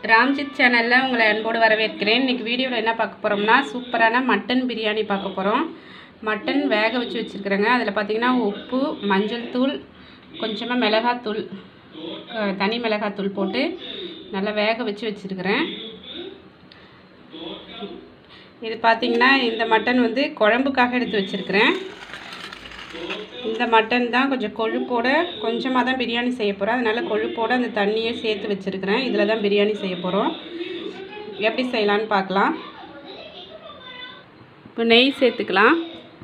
ராம்ஜித் சேனலில் உங்களை அன்போடு வரவேற்கிறேன் இன்றைக்கி வீடியோவில் என்ன பார்க்க போகிறோம்னா சூப்பரான மட்டன் பிரியாணி பார்க்க போகிறோம் மட்டன் வேக வச்சு வச்சுருக்குறேங்க அதில் பார்த்தீங்கன்னா உப்பு மஞ்சள் தூள் கொஞ்சமாக மிளகாத்தூள் அஹ், தனி மிளகாத்தூள் போட்டு நல்லா வேக வச்சு வச்சுருக்கிறேன் இது பார்த்தீங்கன்னா இந்த மட்டன் வந்து குழம்புக்காக எடுத்து வச்சுருக்கிறேன் இந்த மட்டன் தான் கொஞ்சம் கொழுப்போட கொஞ்சமாக தான் பிரியாணி செய்ய போகிறேன் அதனால் கொழுப்போட அந்த தண்ணியை சேர்த்து வச்சுருக்கிறேன் இதில் தான் பிரியாணி செய்ய போகிறோம் எப்படி செய்யலான்னு பார்க்கலாம் இப்போ நெய் சேர்த்துக்கலாம்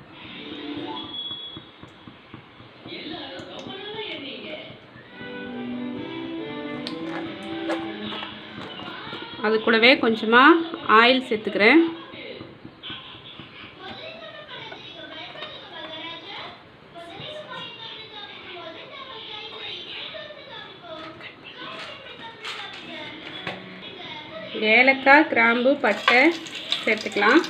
அது கூடவே கொஞ்சமாக ஆயில் சேர்த்துக்கிறேன் ஏலக்காய் கிராம்பு பட்டை சேர்த்துக்கலாம்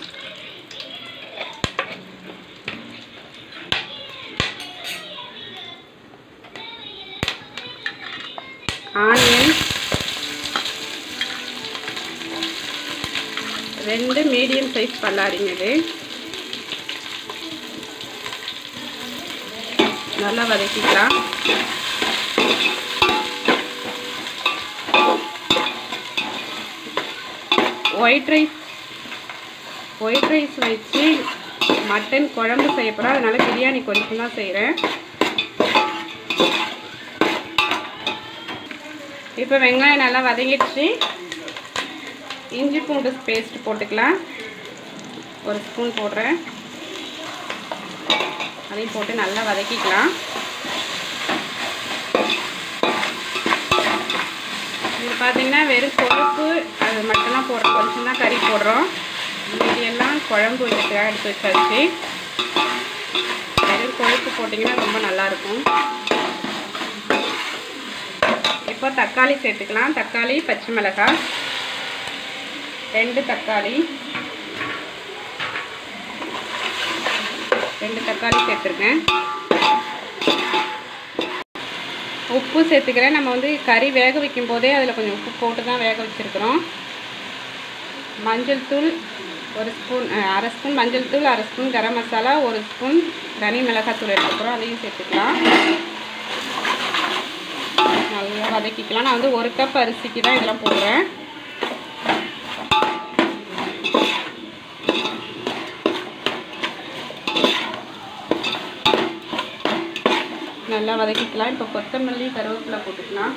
ஆனியன் ரெண்டு மீடியம் சைஸ் பல்லாரிங்க இது நல்லா வதக்கிக்கலாம் ஒயிட் ரைஸ் ஒயிட் ரைஸ் வச்சு மட்டன் குழம்பு செய்ய போகிறோம் அதனால் பிரியாணி கொஞ்சம் தான் செய்கிறேன் இப்போ வெங்காயம் நல்லா வதங்கிடுச்சு இஞ்சி பூண்டு பேஸ்ட் போட்டுக்கலாம் ஒரு ஸ்பூன் போடுறேன் அதையும் போட்டு நல்லா வதக்கிக்கலாம் இது பார்த்தீங்கன்னா வெறும் கொழுப்பு அது மட்டும்தான் போடுறோம் கொஞ்சம் தான் கறி போடுறோம் மீதி எல்லாம் குழம்பு வைக்கிறதுக்காக எடுத்து வச்சாச்சு வெறும் கொழுப்பு போட்டிங்கன்னா ரொம்ப நல்லாயிருக்கும் இப்போ தக்காளி சேர்த்துக்கலாம் தக்காளி பச்சை மிளகாய் ரெண்டு தக்காளி ரெண்டு தக்காளி சேர்த்துருக்கேன் உப்பு சேர்த்துக்கிறேன் நம்ம வந்து கறி வேக வைக்கும் போதே அதில் கொஞ்சம் உப்பு போட்டு தான் வேக வச்சுருக்குறோம் மஞ்சள் தூள் ஒரு ஸ்பூன் அஹ், அரை ஸ்பூன் மஞ்சள் தூள் அரை ஸ்பூன் கரம் மசாலா ஒரு ஸ்பூன் தனி மிளகாத்தூள் எடுத்துக்கிறோம் அதையும் சேர்த்துக்கலாம் நல்லா வதக்கிக்கலாம் நான் வந்து ஒரு கப் அரிசிக்கு தான் இதெல்லாம் போடுறேன் நல்லா வதக்கிக்கலாம் இப்போ கொத்தமல்லி கருவேப்பிலை போட்டுக்கலாம்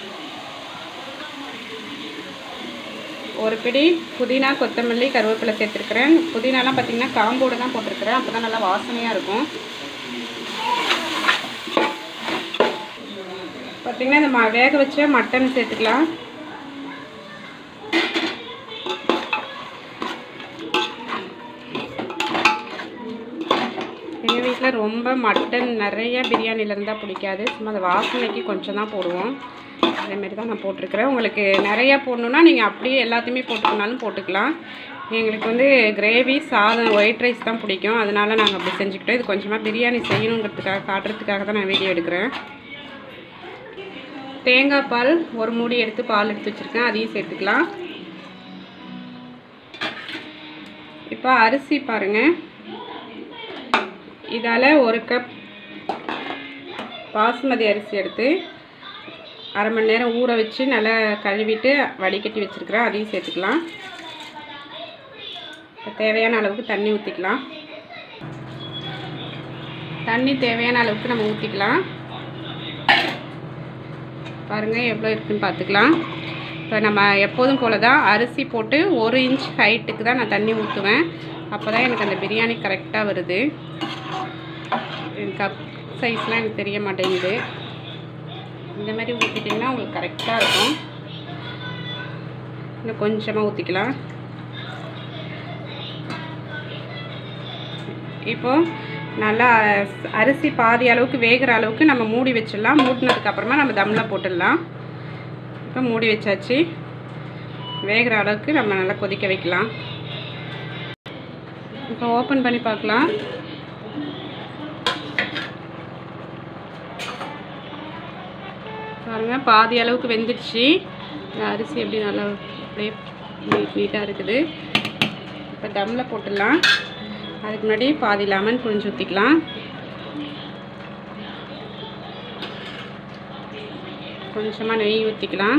ஒரு பிடி புதினா கொத்தமல்லி கருவேப்பிலை சேர்த்துருக்குறேன் புதினாலாம் பார்த்தீங்கன்னா காம்போடு தான் போட்டிருக்கிறேன் அப்போ தான் நல்லா வாசனையாக இருக்கும் பார்த்தீங்கன்னா இந்த ம வேக வச்ச மட்டன் சேர்த்துக்கலாம் எங்கள் வீட்டில் ரொம்ப மட்டன் நிறைய பிரியாணியில் இருந்தால் பிடிக்காது சும்மா அந்த வாசனைக்கு கொஞ்சம் தான் போடுவோம் அதேமாரி தான் நான் போட்டிருக்கிறேன் உங்களுக்கு நிறைய போடணுன்னா நீங்கள் அப்படியே எல்லாத்தையுமே போட்டுக்கினாலும் போட்டுக்கலாம் எங்களுக்கு வந்து கிரேவி சாதம் ஒயிட் ரைஸ் தான் பிடிக்கும் அதனால நாங்கள் அப்படி செஞ்சுக்கிட்டோம் இது கொஞ்சமாக பிரியாணி செய்யணுங்கிறதுக்காக காட்டுறதுக்காக தான் நான் வீடியோ எடுக்கிறேன் தேங்காய் பால் ஒரு மூடி எடுத்து பால் எடுத்து வச்சுருக்கேன் அதையும் சேர்த்துக்கலாம் இப்போ அரிசி பாருங்கள் இதால் ஒரு கப் பாசுமதி அரிசி எடுத்து அரை மணி நேரம் ஊற வச்சு நல்லா கழுவிட்டு வடிகட்டி வச்சுருக்கிறேன் அதையும் சேர்த்துக்கலாம் இப்போ தேவையான அளவுக்கு தண்ணி ஊற்றிக்கலாம் தண்ணி தேவையான அளவுக்கு நம்ம ஊற்றிக்கலாம் பாருங்கள் எவ்வளோ இருக்குன்னு பார்த்துக்கலாம் இப்போ நம்ம எப்போதும் போல தான் அரிசி போட்டு ஒரு இன்ச் ஹைட்டுக்கு தான் நான் தண்ணி ஊற்றுவேன் அப்போ தான் எனக்கு அந்த பிரியாணி கரெக்டாக வருது கப் சைஸ்லாம் எனக்கு தெரிய மாட்டேங்குது இந்த மாதிரி ஊற்றிட்டிங்கன்னா உங்களுக்கு கரெக்டாக இருக்கும் இன்னும் கொஞ்சமாக ஊற்றிக்கலாம் இப்போது நல்லா அரிசி பாதி அளவுக்கு வேகிற அளவுக்கு நம்ம மூடி வச்சிடலாம் மூடினதுக்கு அப்புறமா நம்ம தம்மில் போட்டுடலாம் இப்போ மூடி வச்சாச்சு வேகிற அளவுக்கு நம்ம நல்லா கொதிக்க வைக்கலாம் இப்போ ஓப்பன் பண்ணி பார்க்கலாம் பாருங்கள் பாதி அளவுக்கு வெந்துடுச்சு இந்த அரிசி எப்படி நல்லா அப்படியே நீட் நீட்டாக இருக்குது இப்போ தம்மில் போட்டுடலாம் அதுக்கு முன்னாடி பாதி லெமன் புழிஞ்சு ஊற்றிக்கலாம் கொஞ்சமாக நெய் ஊற்றிக்கலாம்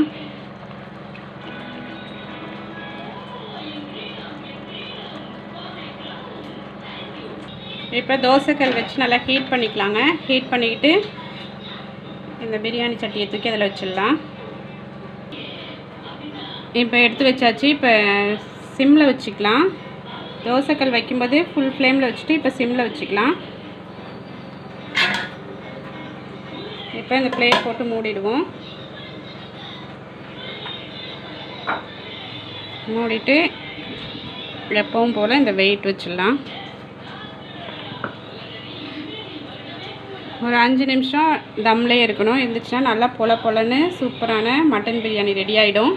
இப்போ தோசைக்கல் வச்சு நல்லா ஹீட் பண்ணிக்கலாங்க ஹீட் பண்ணிக்கிட்டு இந்த பிரியாணி சட்டியை தூக்கி அதில் வச்சிடலாம் இப்போ எடுத்து வச்சாச்சு இப்போ சிம்மில் வச்சுக்கலாம் தோசைக்கல் வைக்கும்போது ஃபுல் ஃப்ளேமில் வச்சுட்டு இப்போ சிம்மில் வச்சுக்கலாம் இப்போ இந்த பிளேட் போட்டு மூடிடுவோம் மூடிட்டு எப்பவும் போல் இந்த வெயிட் வச்சிடலாம் ஒரு அஞ்சு நிமிஷம் தம்லே இருக்கணும் இருந்துச்சுன்னா நல்லா பொல பொலன்னு சூப்பரான மட்டன் பிரியாணி ரெடி ஆகிடும்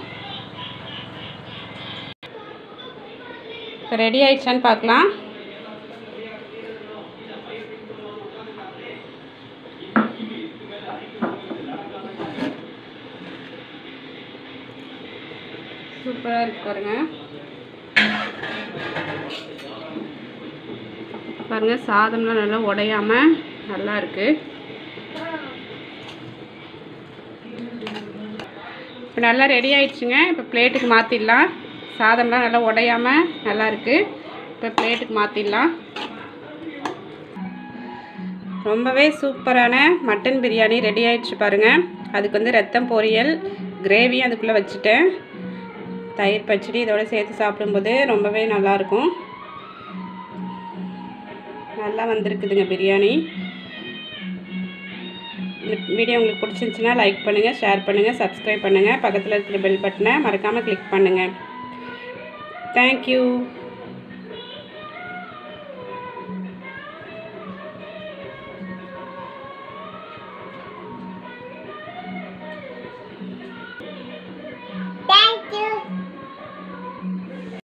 இப்போ ரெடி ஆயிடுச்சான்னு பார்க்கலாம் சூப்பராக இருக்கு பாருங்க பாருங்க சாதம்லாம் நல்லா உடையாம நல்லா இருக்கு இப்போ நல்லா ரெடி ஆயிடுச்சுங்க இப்போ பிளேட்டுக்கு மாற்றிடலாம் சாதம்லாம் நல்லா உடையாம நல்லா இருக்கு இப்போ பிளேட்டுக்கு மாற்றிடலாம் ரொம்பவே சூப்பரான மட்டன் பிரியாணி ரெடி ஆயிடுச்சு பாருங்கள் அதுக்கு வந்து ரத்தம் பொரியல் கிரேவியும் அதுக்குள்ளே வச்சுட்டேன் தயிர் பச்சடி இதோட சேர்த்து சாப்பிடும்போது ரொம்பவே நல்லாயிருக்கும் நல்லா வந்திருக்குதுங்க பிரியாணி இந்த வீடியோ உங்களுக்கு பிடிச்சிருந்துச்சுன்னா லைக் பண்ணுங்கள் ஷேர் பண்ணுங்கள் சப்ஸ்கிரைப் பண்ணுங்கள் பக்கத்தில் இருக்கிற பெல் பட்டனை மறக்காமல் கிளிக் பண்ணுங்கள் தேங்க்யூ